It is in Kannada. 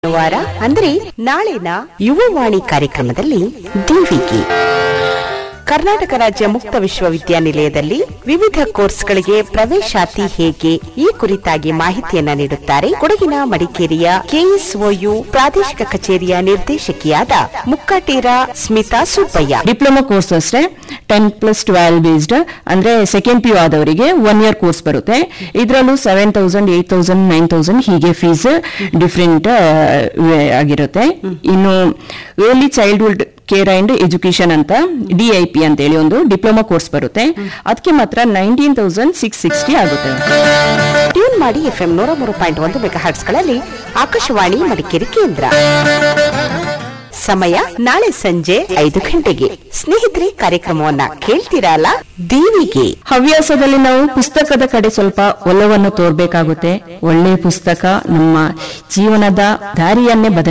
ವಾರ ಅಂದ್ರೆ ನಾಳಿನ ಯುವವಾಣಿ ಕಾರ್ಯಕ್ರಮದಲ್ಲಿ ದೇವಿಗೆ ಕರ್ನಾಟಕ ರಾಜ್ಯ ಮುಕ್ತ ವಿಶ್ವವಿದ್ಯಾನಿಲಯದಲ್ಲಿ ವಿವಿಧ ಕೋರ್ಸ್ಗಳಿಗೆ ಪ್ರವೇಶಾತಿ ಹೇಗೆ ಈ ಕುರಿತಾಗಿ ಮಾಹಿತಿಯನ್ನ ನೀಡುತ್ತಾರೆ ಕೊಡಗಿನ ಮಡಿಕೇರಿಯ ಕೆಎಸ್ಒಯು ಪ್ರಾದೇಶಿಕ ಕಚೇರಿಯ ನಿರ್ದೇಶಕಿಯಾದ ಮುಕ್ಕಾಟೀರ ಸ್ಮಿತಾ ಸುಬ್ಬಯ್ಯ ಡಿಪ್ಲೊಮಾ ಕೋರ್ಸ್ ಅಷ್ಟೇ ಟೆನ್ ಪ್ಲಸ್ ಟ್ವೆಲ್ ಬೇಸ್ಡ್ ಅಂದ್ರೆ ಸೆಕೆಂಡ್ ಪಿ ಯು ಆದವರಿಗೆ ಒನ್ ಇಯರ್ ಕೋರ್ಸ್ ಬರುತ್ತೆ ಇದರಲ್ಲೂ seven thousand eight thousand nine thousand ಹೀಗೆ ಫೀಸ್ ಡಿಫ್ರೆಂಟ್ ಆಗಿರುತ್ತೆ ಇನ್ನು early childhood care and education ಅಂತ ಡಿಐಪಿ ಅಂತ ಹೇಳಿ ಒಂದು ಡಿಪ್ಲೊಮಾ ಕೋರ್ಸ್ ಬರುತ್ತೆ ಅದಕ್ಕೆ ಮಾತ್ರ ನೈನ್ಟೀನ್ ತೌಸಂಡ್ ಸಿಕ್ಸ್ ಸಿಕ್ಸ್ಟಿ ಆಗುತ್ತೆ ಟ್ಯೂನ್ ಮಾಡಿ ಎಫ್ಎಂ ನೂರ ಮೂರು ಪಾಯಿಂಟ್ ಒಂದು ಮೆಗಾ ಗಳಲ್ಲಿ ಆಕಾಶವಾಣಿ ಮಡಿಕೇರಿ ಕೇಂದ್ರ ಸಮಯ ನಾಳೆ ಸಂಜೆ ಐದು ಗಂಟೆಗೆ ಸ್ನೇಹಿತರೆ ಕಾರ್ಯಕ್ರಮವನ್ನ ಕೇಳ್ತೀರಾ ಅಲ್ಲ ದೇವಿಗೆ ಹವ್ಯಾಸದಲ್ಲಿ ನಾವು ಪುಸ್ತಕದ ಕಡೆ ಸ್ವಲ್ಪ ಒಲವನ್ನು ತೋರ್ಬೇಕಾಗುತ್ತೆ ಒಳ್ಳೆಯ ಪುಸ್ತಕ ನಮ್ಮ ಜೀವನದ ದಾರಿಯನ್ನೇ ಬದಲಾಯಿಸುತ್ತೆ